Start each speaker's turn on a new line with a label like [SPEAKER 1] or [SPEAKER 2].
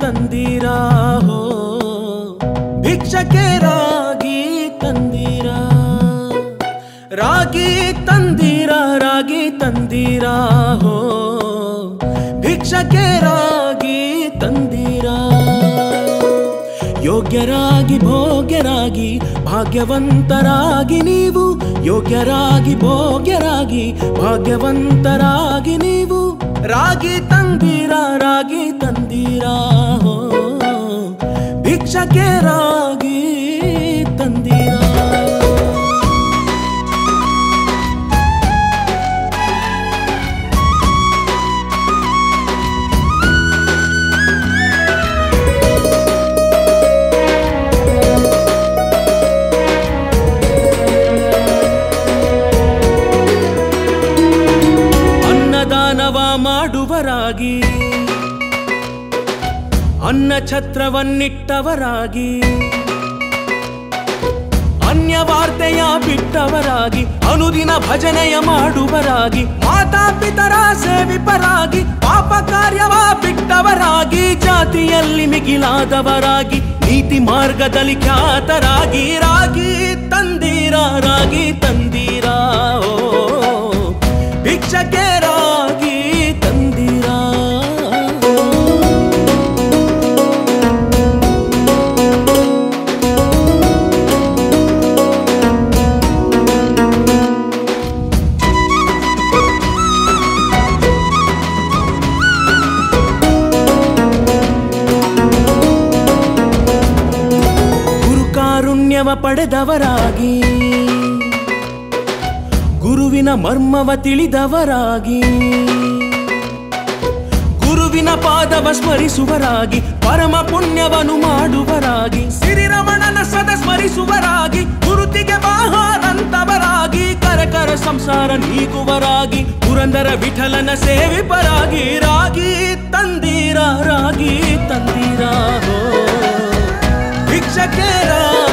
[SPEAKER 1] ತಂದೀರಾ ಹೋ ಭಿಕ್ಷಕ್ಕೆ ರಾಗಿ ತಂದೀರಾ ರಾಗಿ ತಂದೀರಾ ರಾಗಿ ತಂದೀರಾ ಹೋ ಭಿಕ್ಷಕ್ಕೆ ರಾಗಿ ತಂದೀರಾ ಯೋಗ್ಯರಾಗಿ ಭೋಗ್ಯರಾಗಿ ಭಾಗ್ಯವಂತರಾಗಿ ನೀವು ಯೋಗ್ಯರಾಗಿ ಭೋಗ್ಯರಾಗಿ ಭಾಗ್ಯವಂತರಾಗಿ ನೀವು ರಾಗಿ ತಂದೀರಾ ರಾಗಿ ತಂದೀರಾ ಹೋ ಭಿಕ್ಷಕ್ಕೆ ರಾಗಿ ತಂದೀರಾ ಅನ್ನದಾನವ ಮಾಡುವರಾಗಿ ಅನ್ನ ಛತ್ರವನ್ನಿಟ್ಟವರಾಗಿ ಅನ್ಯ ವಾರ್ತೆಯ ಬಿಟ್ಟವರಾಗಿ ಅನುದಿನ ಭಜನೆಯ ಮಾಡುವರಾಗಿ ಮಾತಾಪಿತರ ಸೇವಿಪರಾಗಿ ಪಾಪ ಕಾರ್ಯವ ಬಿಟ್ಟವರಾಗಿ ಜಾತಿಯಲ್ಲಿ ಮಿಗಿಲಾದವರಾಗಿ ನೀತಿ ಮಾರ್ಗದಲ್ಲಿ ಖ್ಯಾತರಾಗಿ ರಾಗಿ ತಂದೀರಾ ರಾಗಿ ತಂದೀರಾ ಓ ಭಿಕ್ಷಕ್ಕೆ ರಾಗಿ ತಂದೀರಾ ಗುರುಕಾರುಣ್ಯವ ಪಡೆದವರಾಗಿ ಗುರುವಿನ ಮರ್ಮವ ತಿಳಿದವರಾಗಿ ಗುರುವಿನ ಪಾದವ ಸ್ಮರಿಸುವರಾಗಿ ಪರಮ ಪುಣ್ಯವನ್ನು ಮಾಡುವರಾಗಿ ಸಿರಿರಮಣನ ಸದ ಸ್ಮರಿಸುವರಾಗಿ ಗುರುತಿಗೆ ಬಾಹಾರಂತವರಾಗಿ ಕರಕರ ಸಂಸಾರ ನೀಗುವರಾಗಿ ಪುರಂದರ ವಿಠಲನ ಸೇವಿಪರಾಗಿ ರಾಗಿ ತಂದೀರ ರಾಗಿ ತಂದೀರ ಹೋ ಭಿಕ್ಷಕ್ಕೆ ರಾಗಿ